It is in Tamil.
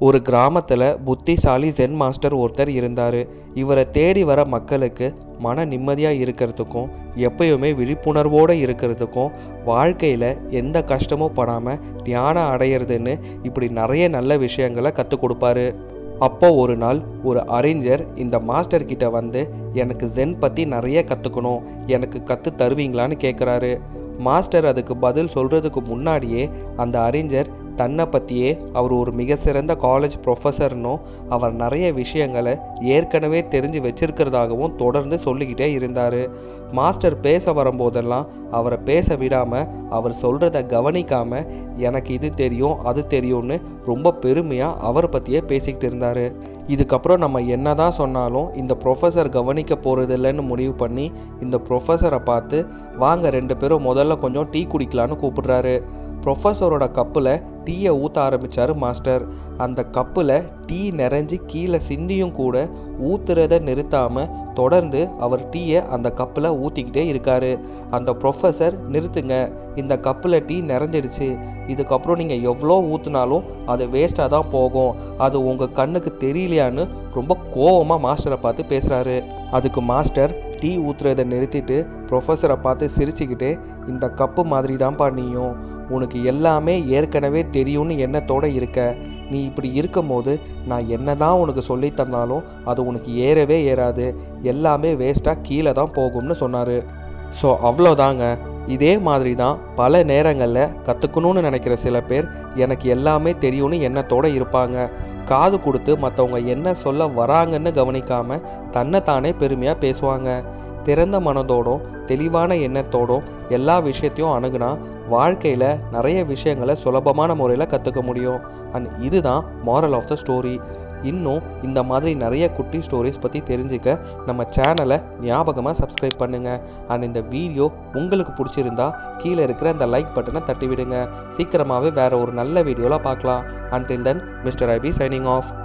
ஒரு கிராமத்தில் புத்திசாலி ஜென் மாஸ்டர் ஒருத்தர் இருந்தார் இவரை தேடி வர மக்களுக்கு மன நிம்மதியாக இருக்கிறதுக்கும் எப்பயுமே விழிப்புணர்வோடு இருக்கிறதுக்கும் வாழ்க்கையில் எந்த கஷ்டமும் படாமல் ஞானம் அடையிறதுன்னு இப்படி நிறைய நல்ல விஷயங்களை கற்றுக் கொடுப்பாரு அப்போ ஒரு நாள் ஒரு அறிஞர் இந்த மாஸ்டர் கிட்ட வந்து எனக்கு ஜென் பற்றி நிறைய கற்றுக்கணும் எனக்கு கற்று தருவீங்களான்னு கேட்குறாரு மாஸ்டர் அதுக்கு பதில் சொல்கிறதுக்கு முன்னாடியே அந்த அறிஞர் தன்னை பற்றியே அவர் ஒரு மிக சிறந்த காலேஜ் ப்ரொஃபஸர்னும் அவர் நிறைய விஷயங்களை ஏற்கனவே தெரிஞ்சு வச்சிருக்கிறதாகவும் தொடர்ந்து சொல்லிக்கிட்டே இருந்தார் மாஸ்டர் பேச வரும்போதெல்லாம் அவரை பேச விடாமல் அவர் சொல்கிறத கவனிக்காமல் எனக்கு இது தெரியும் அது தெரியும்னு ரொம்ப பெருமையாக அவரை பற்றியே பேசிக்கிட்டு இருந்தார் இதுக்கப்புறம் நம்ம என்னதான் சொன்னாலும் இந்த ப்ரொஃபஸர் கவனிக்க போகிறதில்லன்னு முடிவு பண்ணி இந்த ப்ரொஃபஸரை பார்த்து வாங்க ரெண்டு பேரும் முதல்ல கொஞ்சம் டீ குடிக்கலான்னு கூப்பிடுறாரு ப்ரொஃபஸரோட கப்பில் டீயை ஊற்ற ஆரம்பித்தார் மாஸ்டர் அந்த கப்பில் டீ நிறைஞ்சி கீழே சிந்தியும் கூட ஊற்றுறத நிறுத்தாமல் தொடர்ந்து அவர் டீயை அந்த கப்பில் ஊற்றிக்கிட்டே இருக்காரு அந்த ப்ரொஃபஸர் நிறுத்துங்க இந்த கப்பில் டீ நிறைஞ்சிடுச்சு இதுக்கப்புறம் நீங்கள் எவ்வளோ ஊற்றுனாலும் அது வேஸ்ட்டாக தான் போகும் அது உங்கள் கண்ணுக்கு தெரியலையான்னு ரொம்ப கோவமாக மாஸ்டரை பார்த்து பேசுகிறாரு அதுக்கு மாஸ்டர் டீ ஊற்றுறதை நிறுத்திட்டு ப்ரொஃபஸரை பார்த்து சிரிச்சுக்கிட்டே இந்த கப்பு மாதிரி தான்ப்பா நீயும் உனக்கு எல்லாமே ஏற்கனவே தெரியும்னு எண்ணத்தோடு இருக்க நீ இப்படி இருக்கும்போது நான் என்ன தான் உனக்கு சொல்லி தந்தாலும் அது உனக்கு ஏறவே ஏறாது எல்லாமே வேஸ்ட்டாக கீழே தான் போகும்னு சொன்னார் ஸோ அவ்வளோதாங்க இதே மாதிரி தான் பல நேரங்களில் கற்றுக்கணும்னு நினைக்கிற சில பேர் எனக்கு எல்லாமே தெரியும்னு எண்ணத்தோடு இருப்பாங்க காது கொடுத்து மற்றவங்க என்ன சொல்ல வராங்கன்னு கவனிக்காமல் தன்னைத்தானே பெருமையாக பேசுவாங்க திறந்த மனதோடும் தெளிவான எண்ணத்தோடும் எல்லா விஷயத்தையும் அணுகுனா வாழ்க்கையில் நிறைய விஷயங்களை சுலபமான முறையில் கற்றுக்க முடியும் அண்ட் இதுதான் மாரல் ஆஃப் த ஸ்டோரி இன்னும் இந்த மாதிரி நிறைய குட்டி ஸ்டோரிஸ் பற்றி தெரிஞ்சுக்க நம்ம சேனலை ஞாபகமாக சப்ஸ்கிரைப் பண்ணுங்கள் அண்ட் இந்த வீடியோ உங்களுக்கு பிடிச்சிருந்தா கீழே இருக்கிற அந்த லைக் பட்டனை தட்டி விடுங்க சீக்கிரமாகவே வேறு ஒரு நல்ல வீடியோவில் பார்க்கலாம் until then mister IP signing of